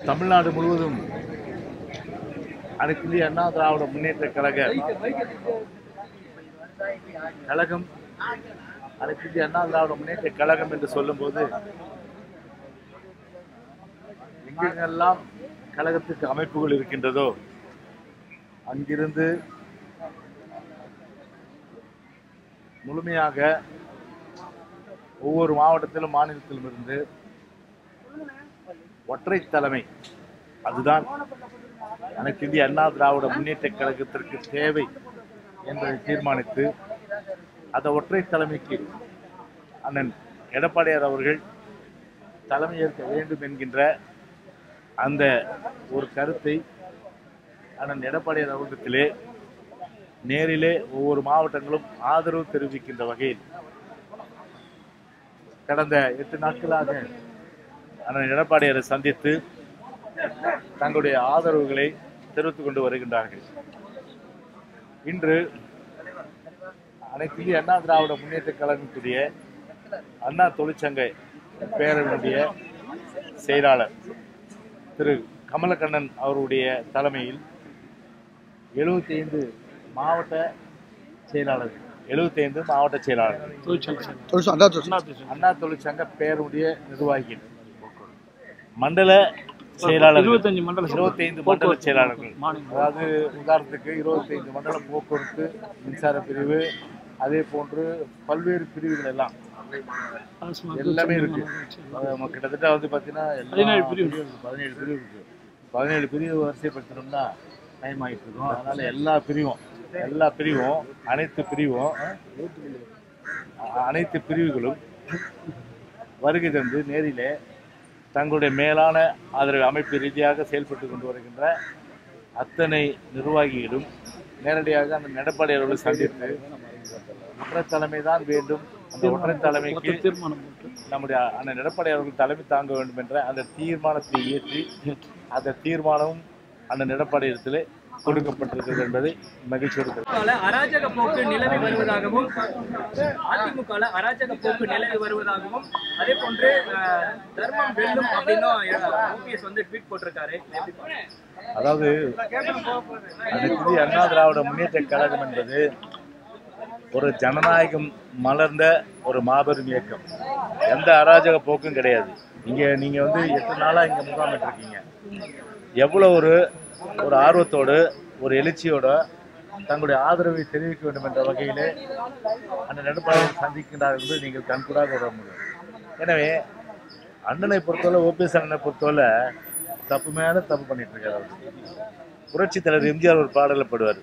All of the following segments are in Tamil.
தமிழ்நாடு முழுவதும் அனைத்து இந்திய அண்ணா திராவிட முன்னேற்ற கழக கழகம் அனைத்து இந்திய அண்ணா திராவிட முன்னேற்ற கழகம் என்று சொல்லும்போது எங்கெங்கெல்லாம் கழகத்துக்கு அமைப்புகள் இருக்கின்றதோ அங்கிருந்து முழுமையாக ஒவ்வொரு மாவட்டத்திலும் மாநிலத்திலும் இருந்து ஒற்றை தலைமை அதுதான் அனைத்து இந்திய அண்ணா திராவிட முன்னேற்ற கழகத்திற்கு தேவை என்பதை தீர்மானித்து அந்த ஒற்றை தலைமைக்கு அண்ணன் எடப்பாடியார் அவர்கள் தலைமையேற்க வேண்டும் என்கின்ற அந்த ஒரு கருத்தை அண்ணன் எடப்பாடியார் அவர்களிடத்திலே நேரிலே ஒவ்வொரு மாவட்டங்களும் ஆதரவு தெரிவிக்கின்ற வகையில் கடந்த எட்டு நாட்களாக அண்ணன் எடப்பாடியாரை சந்தித்து தங்களுடைய ஆதரவுகளை தெரிவித்துக் கொண்டு வருகின்றார்கள் இன்று அனைத்து இந்திய அண்ணா திராவிட முன்னேற்ற கழகத்துடைய அண்ணா தொழிற்சங்க பேரவையினுடைய செயலாளர் திரு கமலக்கண்ணன் அவருடைய தலைமையில் எழுபத்தி ஐந்து மாவட்ட செயலாளர்கள் எழுபத்தி ஐந்து மாவட்ட செயலாளர்கள் தொழிற்சங்கம் அதான் தொழிற்சங்கம் அண்ணா தொழிற்சங்க பேருடைய நிர்வாகிகள் மண்டல செயலாளர்கள் இருபத்தஞ்சு மண்டல இருபத்தைந்து மண்டல செயலாளர்கள் மாநிலம். அதாவது உதாரணத்துக்கு இருபத்தைந்து மண்டல போக்குவரத்து மின்சார பிரிவு அதே போன்று பல்வேறு பிரிவுகள் எல்லாம் எல்லாமே இருக்கு அது நம்ம கிட்டத்தட்ட வந்து பார்த்தீங்கன்னா எல்லா பதினேழு பிரிவு. பிரிவு இருக்கு. பதினேழு பிரிவு இருக்கு பதினேழு பிரிவு வரிசைப்படுத்தணும்னா டைம் ஆகிட்டு இருக்கும் அதனால எல்லா பிரிவும் எல்லா பிரிவும் அனைத்து பிரிவும் அ- அனைத்து பிரிவுகளும் வருகை தந்து நேரிலே தங்களுடைய மேலான ஆதரவு அமைப்பு ரீதியாக செயல்பட்டு கொண்டு வருகின்ற அத்தனை நிர்வாகிகளும் நேரடியாக அந்த எடப்பாடி அவர்களை சந்தித்து ஒற்றை தலைமை தான் வேண்டும் அந்த ஒற்றை தலைமைக்கு தீர்மானம் போட்டு நம்முடைய அண்ணன் எடப்பாடி அவர்கள் தலைமை தாங்க வேண்டும் என்ற அந்த தீர்மானத்தை இயற்றி அந்த தீர்மானமும் அண்ணன் எடப்பாடி இடத்திலே கொடுக்கப்பட்டிருக்கிறது என்பதை மகிழ்ச்சியோடு தெரிவித்துக் அதிமுகல அராஜக போக்கு நிலவி வருவதாகவும் அதிமுகல அராஜக போக்கு நிலவி வருவதாகவும் அதே போன்று அஹ், தர்மம் வெல்லும் அப்படின்னும் ஓபிஎஸ் வந்து ட்வீட் போட்டிருக்காரு இதை எப்படி பாக்குறீங்க? அதாவது அனைத்து இந்திய அண்ணா திராவிட முன்னேற்ற கழகம் என்பது ஒரு ஜனநாயகம் மலர்ந்த ஒரு மாபெரும் இயக்கம் எந்த அராஜக போக்கும் கிடையாது இங்க நீங்க வந்து எட்டு நாளா இங்க முகாமிட்டிருக்கீங்க எவ்வளவு ஒரு ஒரு ஆர்வத்தோடு ஒரு எழுச்சியோட தங்களுடைய ஆதரவை தெரிவிக்க வேண்டும் என்ற வகையிலே அந்த நடுப்பாளரை சந்திக்கின்றார் என்று நீங்கள் கண்கூடாக உணர முடியும் எனவே அண்ணனை பொறுத்தவரை ஓபிஎஸ் அண்ணனை பொறுத்தவரை தப்பு மேல தப்பு பண்ணிட்டு இருக்காரு அவர் புரட்சி தலைவர் எம்ஜிஆர் ஒரு பாடல பாடுவார்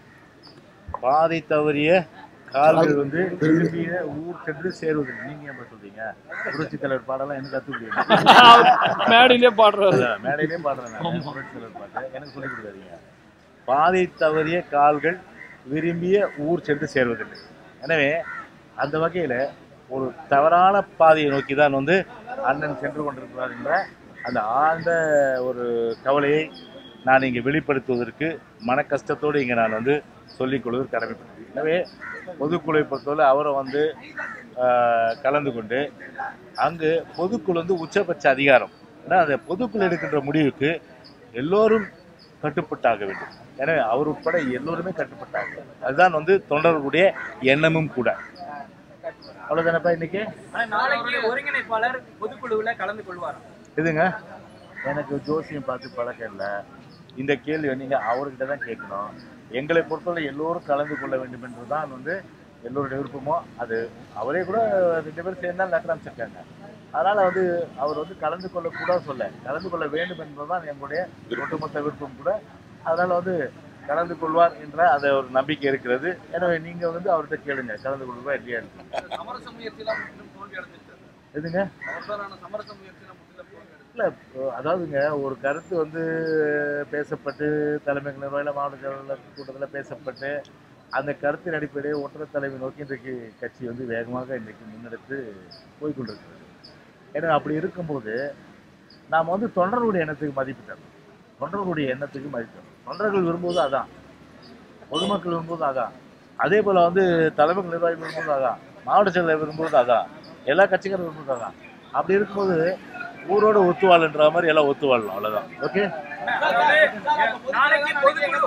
பாதை தவறிய கால்கள் வந்து திரும்பிய ஊர் சென்று சேருவதில்லை நீங்க ஏன் சொல்றீங்க புரட்சி தலைவர் பாடலாம் எனக்கு கத்து முடியும் மேடையிலே பாடுறாரு மேடையிலேயும் பாடுறேன் நான் புரட்சி தலைவர் பாட்டு எனக்கு சொல்லிக் கொடுக்காதீங்க பாதை தவறிய கால்கள் விரும்பிய ஊர் சென்று சேர்வதில்லை எனவே அந்த வகையில ஒரு தவறான பாதையை நோக்கி தான் வந்து அண்ணன் சென்று கொண்டிருக்கிறார் என்ற அந்த ஆழ்ந்த ஒரு கவலையை நான் இங்கே வெளிப்படுத்துவதற்கு மன கஷ்டத்தோடு இங்கே நான் வந்து சொல்லிக் கொள்வது கடமைப்பட்டது எனவே பொதுக்குழுவை பொறுத்தவரை அவரை வந்து ஆஹ், கலந்து கொண்டு அங்கு பொதுக்குழு வந்து உச்சபட்ச அதிகாரம் ஏன்னா அந்த பொதுக்குழு எடுக்கின்ற முடிவுக்கு எல்லோரும் கட்டுப்பட்டாக வேண்டும் எனவே அவர் உட்பட எல்லோருமே கட்டுப்பட்டாங்க அதுதான் வந்து தொண்டர்களுடைய எண்ணமும் கூட அவ்வளவுதானப்பா இன்னைக்கு ஆனா நாளைக்கு ஒருங்கிணைப்பாளர் பொதுக்குழுவுல கலந்து கொள்வாராம் இதுங்க எனக்கு ஜோசியம் பார்த்து பழக்கம் இல்லை இந்த கேள்வி நீங்க அவர்கிட்ட தான் கேட்கணும் எங்களை பொறுத்தவரை எல்லோரும் கலந்து கொள்ள வேண்டும் என்றுதான் வந்து எல்லோருடைய விருப்பமோ அது அவரே கூட ரெண்டு பேரும் சேர்ந்து தான் லெட்டர் அமைச்சிருக்காங்க அதனால வந்து அவர் வந்து கலந்து கொள்ளக்கூட சொல்ல கலந்து கொள்ள வேண்டும் என்பதுதான் எங்களுடைய ஒட்டுமொத்த விருப்பம் கூட அதனால வந்து கலந்து கொள்வார் என்ற அந்த ஒரு நம்பிக்கை இருக்கிறது எனவே நீங்க வந்து அவர்கிட்ட கேளுங்க கலந்து கொள்வா இல்லையா சமரச முயற்சியெல்லாம் முற்றிலும் தோல்வி அடைஞ்சிருக்காரு எதுங்க அவசரான சமரச முயற்சியெல்லாம் முற்றிலும் தோல்வி இல்ல அதாவதுங்க ஒரு கருத்து வந்து பேசப்பட்டு தலைமை நிர்வாகிகள் மாவட்ட செயலாளர் கூட்டத்தில் பேசப்பட்டு அந்த கருத்தின் அடிப்படையில் ஒற்றை தலைமை நோக்கி இன்றைக்கு கட்சி வந்து வேகமாக இன்றைக்கு முன்னெடுத்து போய்கொண்டிருக்கிறது ஏன்னா அப்படி இருக்கும்போது நாம் வந்து தொண்டர்களுடைய எண்ணத்துக்கு மதிப்பு தரணும் தொண்டர்களுடைய எண்ணத்துக்கு மதிப்பு தரணும் தொண்டர்கள் விரும்புவது அதான் பொதுமக்கள் விரும்புவது அதான் அதே போல் வந்து தலைமை நிர்வாகிகள் விரும்புவது அதான் மாவட்ட செயலர் விரும்புவது அதான் எல்லா கட்சிக்காரும் விரும்புவது அதான் அப்படி இருக்கும்போது ஊரோட ஒத்து வாழன்ற மாதிரி எல்லாம் ஒத்து வாழலாம் அவ்வளவுதான் ஓகே அதாவது, நாளைக்கு பொதுக்குழு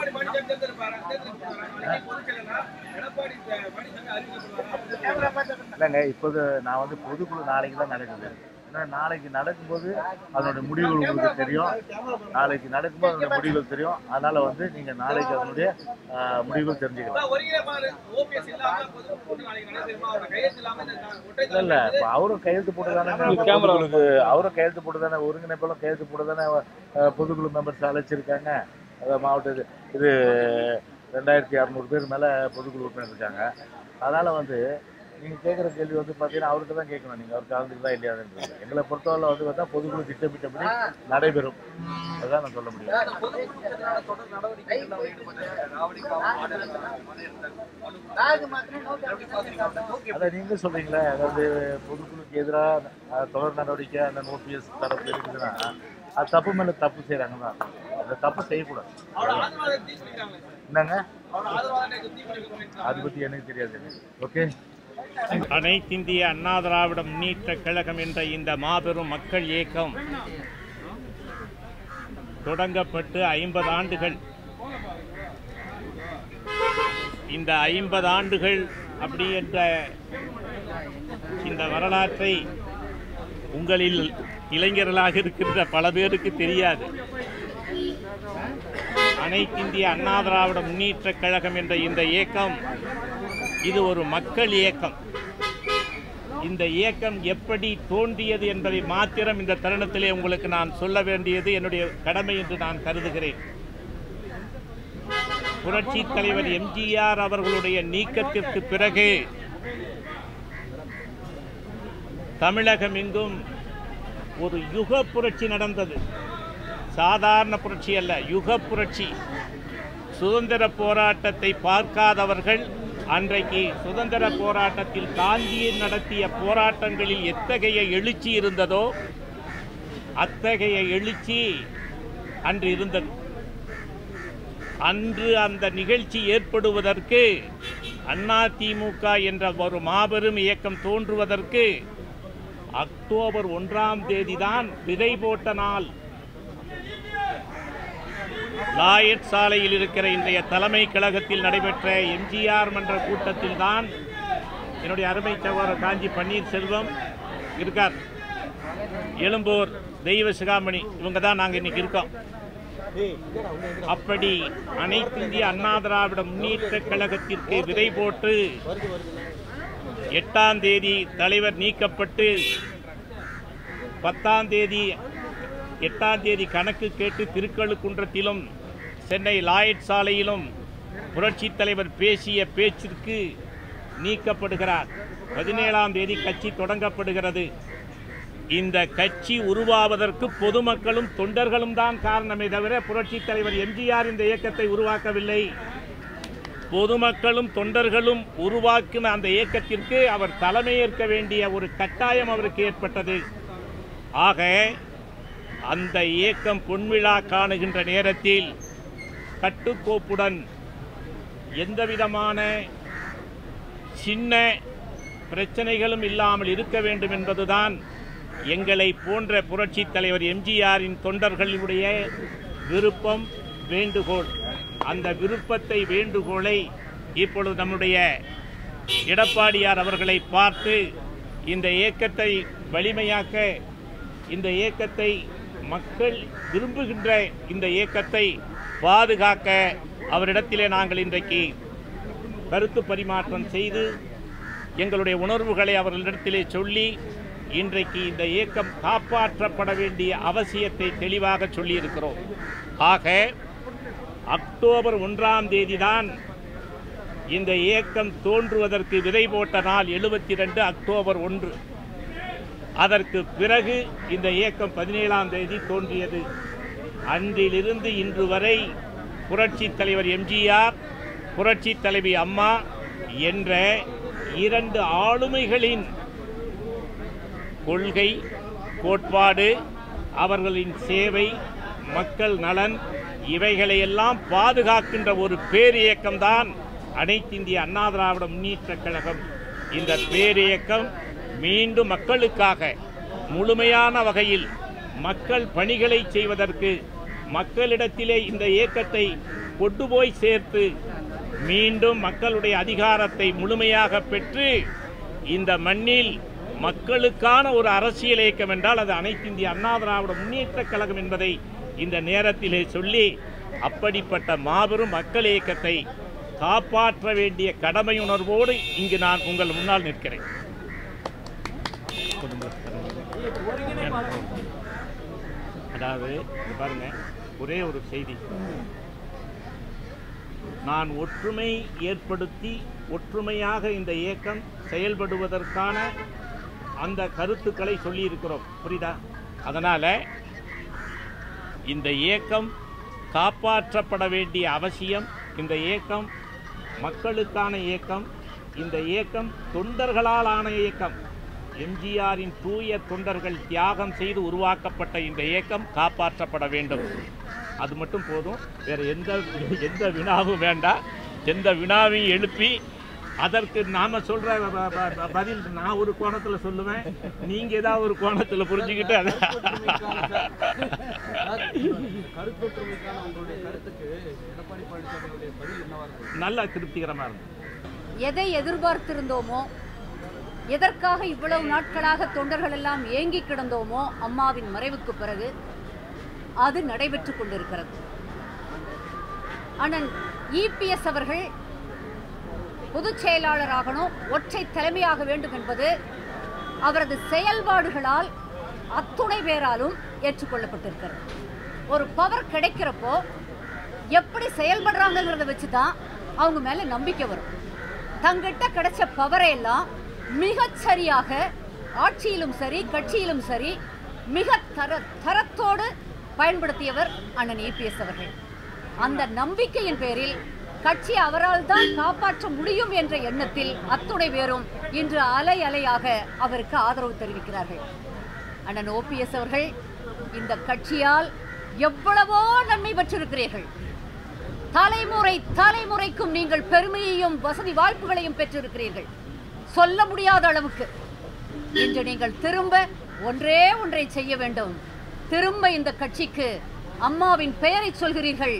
இல்லைங்க இப்போது நான் வந்து பொதுக்குழு நாளைக்கு தான் நடக்குது ஏன்னா நாளைக்கு நடக்கும்போது அதனுடைய முடிவுகள் உங்களுக்கு தெரியும் நாளைக்கு நடக்கும்போது அதனுடைய முடிவுகள் தெரியும் அதனால வந்து நீங்க நாளைக்கு அதனுடைய ஆஹ், முடிவுகள் தெரிஞ்சுக்கலாம் இல்ல இல்ல இப்ப அவரும் கையெழுத்து போட்டு தானே பொதுக்குழுக்கு அவரும் கையெழுத்து போட்டு தானே ஒருங்கிணைப்பாளரும் கையெழுத்து போட்டு தானே அஹ், பொதுக்குழு மெம்பர்ஸ் அழைச்சிருக்காங்க அதாவது மாவட்ட இது- இது ரெண்டாயிரத்தி அறநூறு பேர் மேல பொதுக்குழு உறுப்பினர் இருக்காங்க அதனால வந்து நீங்க கேட்குற கேள்வி வந்து பார்த்தீங்கன்னா அவர்கிட்ட தான் கேட்கணும் நீங்க அவர் கலந்துக்கு தான் இல்லையாதுன்றது எங்களை பொறுத்தவரை வந்து பார்த்தா பொதுக்குழு திட்டமிட்டபடி நடைபெறும் அதான் நான் சொல்ல முடியும் அதான் நீங்க சொல்றீங்களே அதாவது பொதுக்குழுக்கு எதிராக தொடர் நடவடிக்கை அந்த ஓபிஎஸ் தரப்பு இருக்குதுன்னா அது தப்பு மேல தப்பு செய்யறாங்க தான் அந்த தப்பு செய்யக்கூடாது என்னங்க அதை பத்தி எனக்கு தெரியாது ஓகே அனைத்திந்திய அண்ணா திராவிட முன்னேற்ற கழகம் என்ற இந்த மாபெரும் மக்கள் இயக்கம் தொடங்கப்பட்டு ஐம்பது ஆண்டுகள் இந்த ஐம்பது ஆண்டுகள் அப்படி என்ற இந்த வரலாற்றை உங்களில் இளைஞர்களாக இருக்கின்ற பல பேருக்கு தெரியாது அனைத்திந்திய அண்ணா திராவிட முன்னேற்ற கழகம் என்ற இந்த இயக்கம் இது ஒரு மக்கள் இயக்கம் இந்த இயக்கம் எப்படி தோன்றியது என்பதை மாத்திரம் இந்த தருணத்திலே உங்களுக்கு நான் சொல்ல வேண்டியது என்னுடைய கடமை என்று நான் கருதுகிறேன் புரட்சி தலைவர் எம்ஜிஆர் அவர்களுடைய நீக்கத்திற்கு பிறகு தமிழகம் எங்கும் ஒரு யுக புரட்சி நடந்தது சாதாரண புரட்சி அல்ல யுக புரட்சி சுதந்திர போராட்டத்தை பார்க்காதவர்கள் அன்றைக்கு சுதந்திர போராட்டத்தில் காந்தி நடத்திய போராட்டங்களில் எத்தகைய எழுச்சி இருந்ததோ அத்தகைய எழுச்சி அன்று இருந்தது அன்று அந்த நிகழ்ச்சி ஏற்படுவதற்கு அதிமுக என்ற ஒரு மாபெரும் இயக்கம் தோன்றுவதற்கு அக்டோபர் ஒன்றாம் தேதிதான் விதை போட்ட நாள் லாயட் சாலையில் இருக்கிற இன்றைய தலைமை கழகத்தில் நடைபெற்ற எம்ஜிஆர் மன்ற கூட்டத்தில் தான் என்னுடைய அருமை சகோதரர் காஞ்சி பன்னீர்செல்வம் இருக்கார் எழும்பூர் தெய்வ சிகாமணி இவங்க தான் நாங்கள் இன்னைக்கு இருக்கோம் அப்படி அனைத்து இந்திய அண்ணா திராவிட முன்னேற்ற கழகத்திற்கு விதை போட்டு எட்டாம் தேதி தலைவர் நீக்கப்பட்டு பத்தாம் தேதி எட்டாம் தேதி கணக்கு கேட்டு திருக்கழுக்குன்றத்திலும் சென்னை லாயட் சாலையிலும் புரட்சி தலைவர் பேசிய பேச்சிற்கு நீக்கப்படுகிறார் பதினேழாம் தேதி கட்சி தொடங்கப்படுகிறது இந்த கட்சி உருவாவதற்கு பொதுமக்களும் தொண்டர்களும் தான் காரணமே தவிர புரட்சி தலைவர் எம்ஜிஆர் இந்த இயக்கத்தை உருவாக்கவில்லை பொதுமக்களும் தொண்டர்களும் உருவாக்கின அந்த இயக்கத்திற்கு அவர் தலைமையேற்க வேண்டிய ஒரு கட்டாயம் அவருக்கு ஏற்பட்டது ஆக அந்த இயக்கம் பொன்விழா காணுகின்ற நேரத்தில் கட்டுக்கோப்புடன் எந்தவிதமான சின்ன பிரச்சனைகளும் இல்லாமல் இருக்க வேண்டும் என்பதுதான் எங்களை போன்ற புரட்சி தலைவர் எம்ஜிஆரின் தொண்டர்களுடைய விருப்பம் வேண்டுகோள் அந்த விருப்பத்தை வேண்டுகோளை இப்பொழுது நம்முடைய எடப்பாடியார் அவர்களை பார்த்து இந்த இயக்கத்தை வலிமையாக்க இந்த இயக்கத்தை மக்கள் விரும்புகின்ற இந்த இயக்கத்தை பாதுகாக்க அவரிடத்திலே நாங்கள் இன்றைக்கு கருத்து பரிமாற்றம் செய்து எங்களுடைய உணர்வுகளை அவர்களிடத்திலே சொல்லி இன்றைக்கு இந்த இயக்கம் காப்பாற்றப்பட வேண்டிய அவசியத்தை தெளிவாக சொல்லியிருக்கிறோம் ஆக அக்டோபர் ஒன்றாம் தேதிதான் இந்த இயக்கம் தோன்றுவதற்கு விதை போட்ட நாள் எழுபத்தி ரெண்டு அக்டோபர் ஒன்று அதற்கு பிறகு இந்த இயக்கம் பதினேழாம் தேதி தோன்றியது அன்றிலிருந்து இன்று வரை புரட்சி தலைவர் எம்ஜிஆர் புரட்சி தலைவி அம்மா என்ற இரண்டு ஆளுமைகளின் கொள்கை கோட்பாடு அவர்களின் சேவை மக்கள் நலன் இவைகளையெல்லாம் பாதுகாக்கின்ற ஒரு பேரியக்கம்தான் அனைத்திந்திய அண்ணா திராவிட முன்னேற்றக் கழகம் இந்த பேரியக்கம் மீண்டும் மக்களுக்காக முழுமையான வகையில் மக்கள் பணிகளை செய்வதற்கு மக்களிடத்திலே இந்த இயக்கத்தை கொண்டு போய் சேர்த்து மீண்டும் மக்களுடைய அதிகாரத்தை முழுமையாக பெற்று இந்த மண்ணில் மக்களுக்கான ஒரு அரசியல் இயக்கம் என்றால் அது அனைத்து இந்திய அண்ணா திராவிட முன்னேற்றக் கழகம் என்பதை இந்த நேரத்திலே சொல்லி அப்படிப்பட்ட மாபெரும் மக்கள் இயக்கத்தை காப்பாற்ற வேண்டிய கடமையுணர்வோடு இங்கு நான் உங்கள் முன்னால் நிற்கிறேன் அதாவது இங்க பாருங்க ஒரே ஒரு செய்தி நான் ஒற்றுமை ஏற்படுத்தி ஒற்றுமையாக இந்த இயக்கம் செயல்படுவதற்கான அந்த கருத்துக்களை சொல்லியிருக்கிறோம் புரியுதா அதனால இந்த இயக்கம் காப்பாற்றப்பட வேண்டிய அவசியம் இந்த இயக்கம் மக்களுக்கான இயக்கம் இந்த இயக்கம் தொண்டர்களால் ஆன இயக்கம் எம்ஜிஆரின் தூய தொண்டர்கள் தியாகம் செய்து உருவாக்கப்பட்ட இந்த இயக்கம் காப்பாற்றப்பட வேண்டும் அது மட்டும் போதும் வேற எந்த எந்த வினாவும் வேண்டாம் எந்த வினாவையும் எழுப்பி அதற்கு நாம சொல்ற ப- ப- ப- பதில் நான் ஒரு கோணத்துல சொல்லுவேன் நீங்க ஏதாவது ஒரு கோணத்துல புரிஞ்சுக்கிட்டு அதை கருத்தொற்றுமைக்கான உங்களுடைய கருத்துக்கு எடப்பாடி பழனிசாமியுடைய பதில் என்னவா இருக்கும் நல்ல திருப்திகரமா இருந்தது எதை எதிர்பார்த்திருந்தோமோ எதற்காக இவ்வளவு நாட்களாக தொண்டர்கள் எல்லாம் ஏங்கி கிடந்தோமோ அம்மாவின் மறைவுக்கு பிறகு அது நடைபெற்றுக் கொண்டிருக்கிறது அண்ணன் இபிஎஸ் அவர்கள் பொதுச் செயலாளராகணும் ஒற்றை தலைமையாக வேண்டும் என்பது அவரது செயல்பாடுகளால் அத்துணை பேராலும் ஏற்றுக்கொள்ளப்பட்டிருக்கிறது ஒரு பவர் கிடைக்கிறப்போ எப்படி செயல்படுறாங்கங்கிறத வச்சு தான் அவங்க மேல நம்பிக்கை வரும் தங்கிட்ட கிடைச்ச பவரை எல்லாம் மிகச் சரியாக ஆட்சியிலும் சரி கட்சியிலும் சரி மிக தர தரத்தோடு பயன்படுத்தியவர் அண்ணன் இபிஎஸ் அவர்கள் அந்த நம்பிக்கையின் பேரில் கட்சி அவரால் தான் காப்பாற்ற முடியும் என்ற எண்ணத்தில் அத்துணை பேரும் இன்று அலை அலையாக அவருக்கு ஆதரவு தெரிவிக்கிறார்கள் அண்ணன் ஓபிஎஸ் அவர்கள் இந்த கட்சியால் எவ்வளவோ நன்மை பெற்றிருக்கிறீர்கள் தலைமுறை தலைமுறைக்கும் நீங்கள் பெருமையையும் வசதி வாய்ப்புகளையும் பெற்றிருக்கிறீர்கள் சொல்ல முடியாத அளவுக்கு இன்று நீங்கள் திரும்ப ஒன்றே ஒன்றை செய்ய வேண்டும் திரும்ப இந்த கட்சிக்கு அம்மாவின் பெயரை சொல்கிறீர்கள்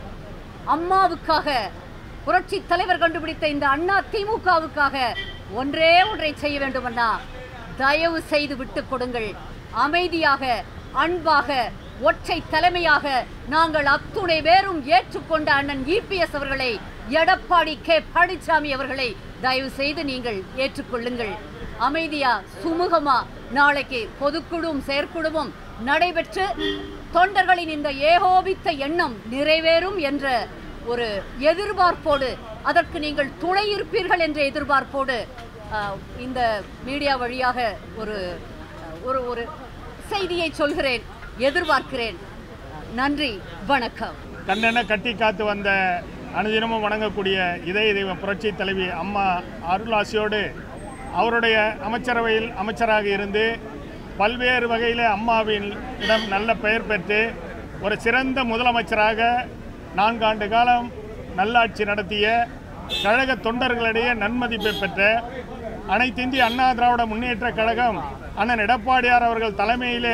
அம்மாவுக்காக புரட்சி தலைவர் கண்டுபிடித்த இந்த அண்ணா திமுகவுக்காக ஒன்றே ஒன்றை செய்ய வேண்டும் அண்ணா தயவு செய்து விட்டுக் கொடுங்கள் அமைதியாக அன்பாக ஒற்றை தலைமையாக நாங்கள் அத்துணை பேரும் ஏற்றுக்கொண்ட அண்ணன் இபிஎஸ் அவர்களை எடப்பாடி கே பழனிசாமி அவர்களை தயவு செய்து நீங்கள் ஏற்றுக்கொள்ளுங்கள் அமைதியா சுமூகமா நாளைக்கு பொதுக்குழுவும் செயற்குழுவும் நடைபெற்று தொண்டர்களின் இந்த ஏகோபித்த எண்ணம் நிறைவேறும் என்ற ஒரு எதிர்பார்ப்போடு அதற்கு நீங்கள் துணை இருப்பீர்கள் என்ற எதிர்பார்ப்போடு ஆஹ், இந்த மீடியா வழியாக ஒரு ஒரு ஒரு செய்தியை சொல்கிறேன் எதிர்பார்க்கிறேன் நன்றி வணக்கம் கண்ணென கட்டி காத்து வந்த அனுதினமும் வணங்கக்கூடிய இதய தெய்வம் புரட்சி தலைவி அம்மா அருளாசியோடு அவருடைய அமைச்சரவையில் அமைச்சராக இருந்து பல்வேறு வகையில் அம்மாவின் இடம் நல்ல பெயர் பெற்று ஒரு சிறந்த முதலமைச்சராக நான்காண்டு காலம் நல்லாட்சி நடத்திய கழக தொண்டர்களிடையே நன்மதிப்பை பெற்ற அனைத்து இந்திய அண்ணா திராவிட முன்னேற்றக் கழகம் அண்ணன் எடப்பாடியார் அவர்கள் தலைமையிலே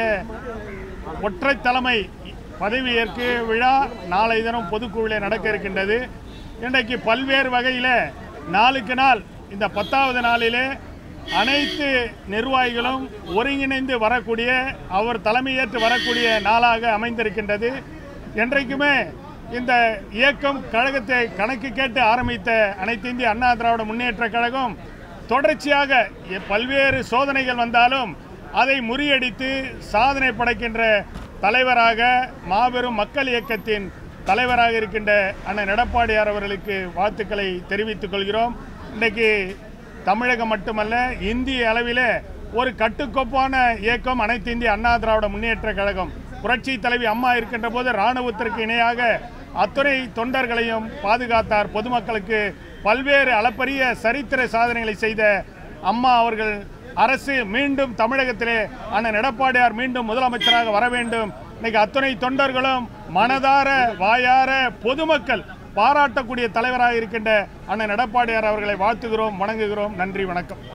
ஒற்றை தலைமை பதவியேற்கு விழா நாளை தினம் பொதுக்குழுவிலே நடக்க இருக்கின்றது இன்றைக்கு பல்வேறு வகையில் நாளுக்கு நாள் இந்த பத்தாவது நாளிலே அனைத்து நிர்வாகிகளும் ஒருங்கிணைந்து வரக்கூடிய அவர் தலைமையேற்று வரக்கூடிய நாளாக அமைந்திருக்கின்றது என்றைக்குமே இந்த இயக்கம் கழகத்தை கணக்கு கேட்டு ஆரம்பித்த அனைத்து இந்திய அண்ணா திராவிட முன்னேற்ற கழகம் தொடர்ச்சியாக எ- பல்வேறு சோதனைகள் வந்தாலும் அதை முறியடித்து சாதனை படைக்கின்ற தலைவராக மாபெரும் மக்கள் இயக்கத்தின் தலைவராக இருக்கின்ற அண்ணன் எடப்பாடியார் அவர்களுக்கு வாழ்த்துக்களை தெரிவித்துக் கொள்கிறோம் இன்றைக்கு தமிழகம் மட்டுமல்ல இந்திய அளவிலே ஒரு கட்டுக்கோப்பான இயக்கம் அனைத்து இந்திய அண்ணா திராவிட முன்னேற்ற கழகம் புரட்சி தலைவி அம்மா இருக்கின்ற போது இராணுவத்திற்கு இணையாக அத்துணை தொண்டர்களையும் பாதுகாத்தார் பொதுமக்களுக்கு பல்வேறு அளப்பரிய சரித்திர சாதனைகளை செய்த அம்மா அவர்கள் அரசு மீண்டும் தமிழகத்திலே அண்ணன் எடப்பாடியார் மீண்டும் முதலமைச்சராக வர வேண்டும் இன்னைக்கு அத்துணை தொண்டர்களும் மனதார வாயார பொதுமக்கள் பாராட்டக்கூடிய தலைவராக இருக்கின்ற அண்ணன் எடப்பாடியார் அவர்களை வாழ்த்துகிறோம் வணங்குகிறோம் நன்றி வணக்கம்